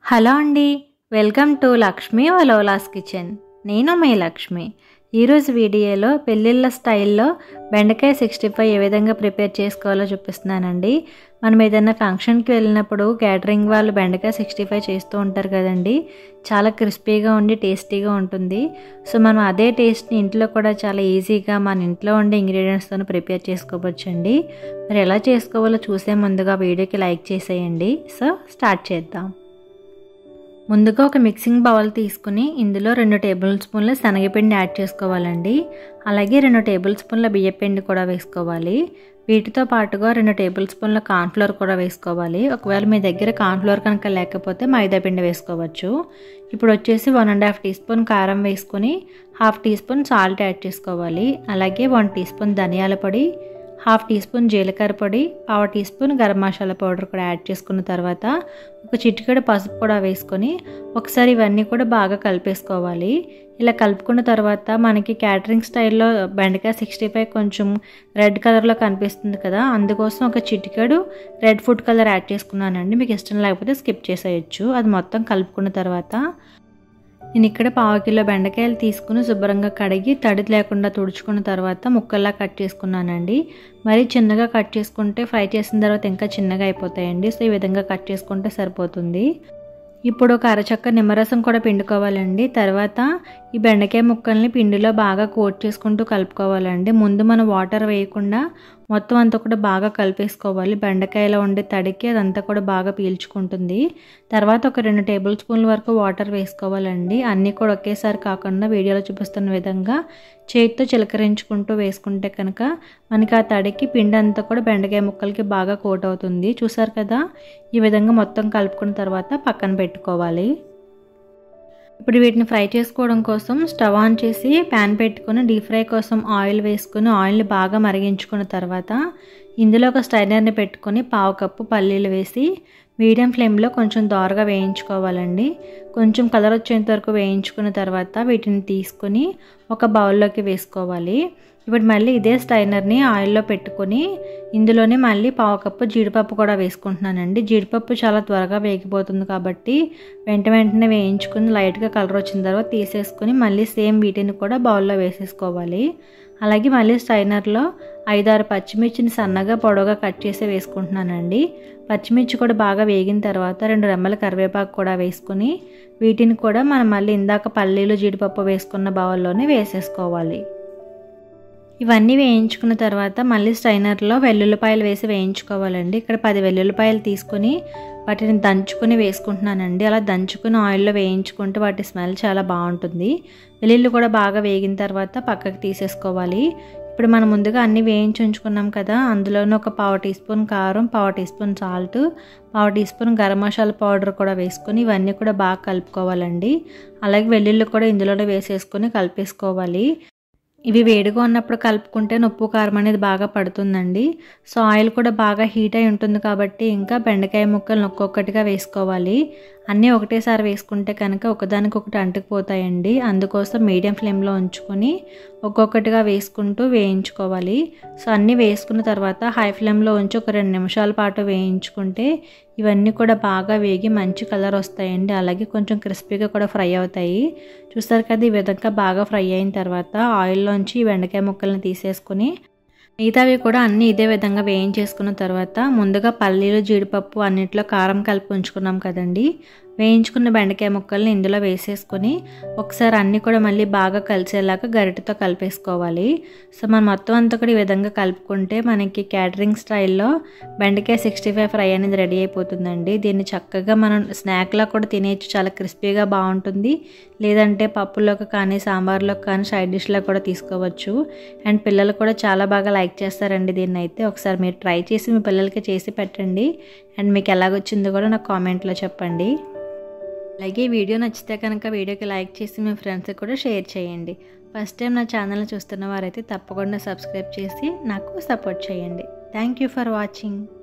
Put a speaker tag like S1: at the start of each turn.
S1: hello అండి welcome to Lakshmi వలోలాస్ kitchen నేను మీ లక్ష్మి ఈరోజు వీడియోలో పెళ్ళిళ్ళ స్టైల్లో బెండకాయ సిక్స్టీ ఫైవ్ ఏ విధంగా ప్రిపేర్ చేసుకోవాలో చూపిస్తున్నానండి మనం ఏదైనా ఫంక్షన్కి వెళ్ళినప్పుడు క్యాటరింగ్ వాళ్ళు బెండకాయ సిక్స్టీ ఫైవ్ చేస్తూ ఉంటారు కదండి చాలా క్రిస్పీగా ఉండి టేస్టీగా ఉంటుంది సో మనం అదే టేస్ట్ని ఇంట్లో కూడా చాలా ఈజీగా మన ఇంట్లో ఉండే ఇంగ్రీడియంట్స్తో ప్రిపేర్ చేసుకోవచ్చండి మరి ఎలా చేసుకోవాలో చూసే ముందుగా వీడియోకి లైక్ చేసేయండి సో స్టార్ట్ చేద్దాం ముందుగా ఒక మిక్సింగ్ బౌల్ తీసుకుని ఇందులో రెండు టేబుల్ స్పూన్ల శనగపిండి యాడ్ చేసుకోవాలండి అలాగే రెండు టేబుల్ స్పూన్ల బియ్యపిండి కూడా వేసుకోవాలి వీటితో పాటుగా రెండు టేబుల్ స్పూన్ల కార్న్ఫ్లోర్ కూడా వేసుకోవాలి ఒకవేళ మీ దగ్గర కార్న్ఫ్లోర్ కనుక లేకపోతే మైదా పిండి వేసుకోవచ్చు ఇప్పుడు వచ్చేసి one and half teaspoon కారం వేసుకొని half teaspoon salt add చేసుకోవాలి అలాగే వన్ టీ స్పూన్ ధనియాల పొడి హాఫ్ టీ స్పూన్ జీలకర్ర పొడి పావు teaspoon garam masala powder కూడా యాడ్ చేసుకున్న తర్వాత ఒక చిటికెడు పసుపు కూడా వేసుకొని ఒకసారి ఇవన్నీ కూడా బాగా కలిపేసుకోవాలి ఇలా కలుపుకున్న తర్వాత మనకి క్యాటరింగ్ స్టైల్లో బెండకాయ సిక్స్టీ ఫైవ్ కొంచెం రెడ్ కలర్లో కనిపిస్తుంది కదా అందుకోసం ఒక చిటికెడు రెడ్ ఫుడ్ కలర్ యాడ్ చేసుకున్నానండి మీకు ఇష్టం లేకపోతే స్కిప్ చేసేయచ్చు అది మొత్తం కలుపుకున్న తర్వాత నేను ఇక్కడ పావు కిలో బెండకాయలు తీసుకుని శుభ్రంగా కడిగి తడి లేకుండా తుడుచుకున్న తర్వాత ముక్కల్లా కట్ చేసుకున్నానండి మరి చిన్నగా కట్ చేసుకుంటే ఫ్రై చేసిన తర్వాత ఇంకా చిన్నగా అయిపోతాయండి సో ఈ విధంగా కట్ చేసుకుంటే సరిపోతుంది ఇప్పుడు ఒక అరచక్క నిమ్మరసం కూడా పిండుకోవాలండి తర్వాత ఈ బెండకాయ ముక్కల్ని పిండిలో బాగా కోట్ చేసుకుంటూ కలుపుకోవాలండి ముందు మనం వాటర్ వేయకుండా మొత్తం అంతా కూడా బాగా కలిపేసుకోవాలి బెండకాయలో ఉండే తడికి అదంతా కూడా బాగా పీల్చుకుంటుంది తర్వాత ఒక రెండు టేబుల్ స్పూన్ల వరకు వాటర్ వేసుకోవాలండి అన్నీ కూడా ఒకేసారి కాకుండా వీడియోలో చూపిస్తున్న విధంగా చేతితో చిలకరించుకుంటూ వేసుకుంటే కనుక మనకి ఆ తడికి పిండి అంతా కూడా బెండకాయ ముక్కలకి బాగా కోట్ అవుతుంది చూసారు కదా ఈ విధంగా మొత్తం కలుపుకున్న తర్వాత పక్కన పెట్టుకోవాలి ఇప్పుడు వీటిని ఫ్రై చేసుకోవడం కోసం స్టవ్ ఆన్ చేసి ప్యాన్ పెట్టుకుని డీప్ ఫ్రై కోసం ఆయిల్ వేసుకుని ఆయిల్ని బాగా మరిగించుకున్న తర్వాత ఇందులో ఒక స్టైనర్ని పెట్టుకొని పావు కప్పు పల్లీలు వేసి మీడియం ఫ్లేమ్లో కొంచెం దోరగా వేయించుకోవాలండి కొంచెం కలర్ వచ్చేంత వరకు వేయించుకున్న తర్వాత వీటిని తీసుకొని ఒక బౌల్లోకి వేసుకోవాలి ఇప్పుడు మళ్ళీ ఇదే స్టైనర్ని ఆయిల్లో పెట్టుకొని ఇందులోనే మళ్ళీ పావు కప్పు జీడిపప్పు కూడా వేసుకుంటున్నానండి జీడిపప్పు చాలా త్వరగా వేగిపోతుంది కాబట్టి వెంట వెంటనే వేయించుకుని లైట్గా కలర్ వచ్చిన తర్వాత తీసేసుకొని మళ్ళీ సేమ్ వీటిని కూడా బౌల్లో వేసేసుకోవాలి అలాగే మళ్ళీ స్టైనర్లో ఐదారు పచ్చిమిర్చిని సన్నగా పొడవుగా కట్ చేసి వేసుకుంటున్నానండి పచ్చిమిర్చి కూడా బాగా వేగిన తర్వాత రెండు రెమ్మల కరివేపాకు కూడా వేసుకుని వీటిని కూడా మనం మళ్ళీ ఇందాక పల్లీలు జీడిపప్పు వేసుకున్న బౌల్లోనే వేసేసుకోవాలి ఇవన్నీ వేయించుకున్న తర్వాత మళ్ళీ స్ట్రైనర్లో వెల్లుల్లిపాయలు వేసి వేయించుకోవాలండి ఇక్కడ పది వెల్లుల్లిపాయలు తీసుకొని వాటిని దంచుకొని వేసుకుంటున్నానండి అలా దంచుకుని ఆయిల్లో వేయించుకుంటే వాటి స్మెల్ చాలా బాగుంటుంది వెల్లుల్లి కూడా బాగా వేగిన తర్వాత పక్కకు తీసేసుకోవాలి ఇప్పుడు మనం ముందుగా అన్నీ వేయించి ఉంచుకున్నాం కదా అందులోనే ఒక పావు టీ స్పూన్ కారం పావు టీ స్పూన్ సాల్ట్ పావు teaspoon garam masala powder కూడా వేసుకొని ఇవన్నీ కూడా బాగా కలుపుకోవాలండి అలాగే వెల్లుల్లి కూడా ఇందులోనే వేసేసుకొని కలిపేసుకోవాలి ఇవి వేడిగా ఉన్నప్పుడు కలుపుకుంటే ఉప్పు కారం అనేది బాగా పడుతుందండి సో ఆయిల్ కూడా బాగా హీట్ అయి ఉంటుంది కాబట్టి ఇంకా బెండకాయ ముక్కలను ఒక్కొక్కటిగా వేసుకోవాలి అన్నీ ఒకటేసారి వేసుకుంటే కనుక ఒకదానికొకటి అంటుకుపోతాయండి అందుకోసం మీడియం ఫ్లేమ్లో ఉంచుకొని ఒక్కొక్కటిగా వేసుకుంటూ వేయించుకోవాలి సో అన్నీ వేసుకున్న తర్వాత హై ఫ్లేమ్లో ఉంచి ఒక రెండు నిమిషాల పాటు వేయించుకుంటే ఇవన్నీ కూడా బాగా వేగి మంచి కలర్ వస్తాయండి అలాగే కొంచెం క్రిస్పీగా కూడా ఫ్రై అవుతాయి చూస్తారు కదా ఈ విధంగా బాగా ఫ్రై అయిన తర్వాత ఆయిల్లోంచి బెండకాయ ముక్కల్ని తీసేసుకుని మిగతావి కూడా అన్నీ ఇదే విధంగా వేయించేసుకున్న తర్వాత ముందుగా పల్లీలు జీడిపప్పు అన్నిట్లో కారం కలిపి ఉంచుకున్నాం కదండి వేయించుకున్న బెండకాయ ముక్కల్ని ఇందులో వేసేసుకొని ఒకసారి అన్నీ కూడా మళ్ళీ బాగా కలిసేలాగా గరిటెతో కలిపేసుకోవాలి సో మనం మొత్తం అంతా కూడా ఈ విధంగా కలుపుకుంటే మనకి క్యాటరింగ్ స్టైల్లో బెండకాయ సిక్స్టీ ఫైవ్ ఫ్రై అనేది రెడీ అయిపోతుందండి దీన్ని చక్కగా మనం స్నాక్లా కూడా తినేయచ్చు చాలా క్రిస్పీగా బాగుంటుంది లేదంటే పప్పులోకి కానీ సాంబార్లోకి కానీ సైడ్ డిష్లో కూడా తీసుకోవచ్చు అండ్ పిల్లలు కూడా చాలా బాగా లైక్ చేస్తారండి దీన్ని అయితే ఒకసారి మీరు ట్రై చేసి మీ పిల్లలకి చేసి పెట్టండి అండ్ మీకు ఎలాగొచ్చిందో కూడా నాకు కామెంట్లో చెప్పండి అలాగే వీడియో నచ్చితే కనుక వీడియోకి లైక్ చేసి మీ ఫ్రెండ్స్కి కూడా షేర్ చేయండి ఫస్ట్ టైం నా ఛానల్ చూస్తున్న వారైతే తప్పకుండా సబ్స్క్రైబ్ చేసి నాకు సపోర్ట్ చేయండి థ్యాంక్ యూ ఫర్ వాచింగ్